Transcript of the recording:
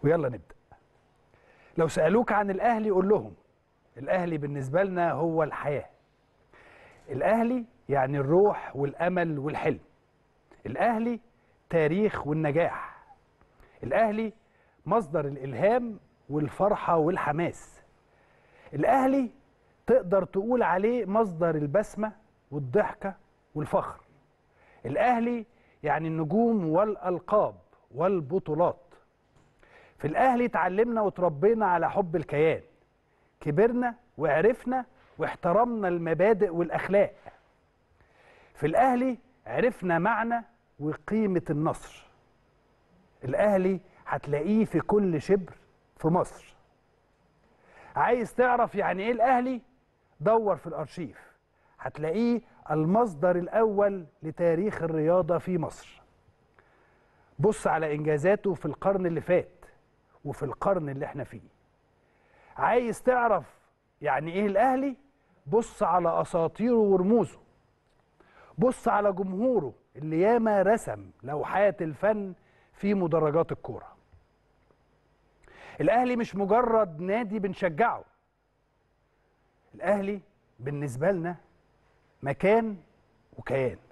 ويلا نبدا لو سالوك عن الاهلي قول لهم الاهلي بالنسبه لنا هو الحياه الاهلي يعني الروح والامل والحلم الاهلي تاريخ والنجاح الاهلي مصدر الالهام والفرحه والحماس الاهلي تقدر تقول عليه مصدر البسمه والضحكه والفخر الاهلي يعني النجوم والالقاب والبطولات في الاهلي اتعلمنا وتربينا على حب الكيان كبرنا وعرفنا واحترمنا المبادئ والاخلاق في الاهلي عرفنا معنى وقيمه النصر الاهلي هتلاقيه في كل شبر في مصر عايز تعرف يعني ايه الاهلي دور في الارشيف هتلاقيه المصدر الاول لتاريخ الرياضه في مصر بص على انجازاته في القرن اللي فات وفي القرن اللي احنا فيه عايز تعرف يعني ايه الاهلي بص على اساطيره ورموزه بص على جمهوره اللي ياما رسم لوحات الفن في مدرجات الكوره الاهلي مش مجرد نادي بنشجعه الاهلي بالنسبه لنا مكان وكيان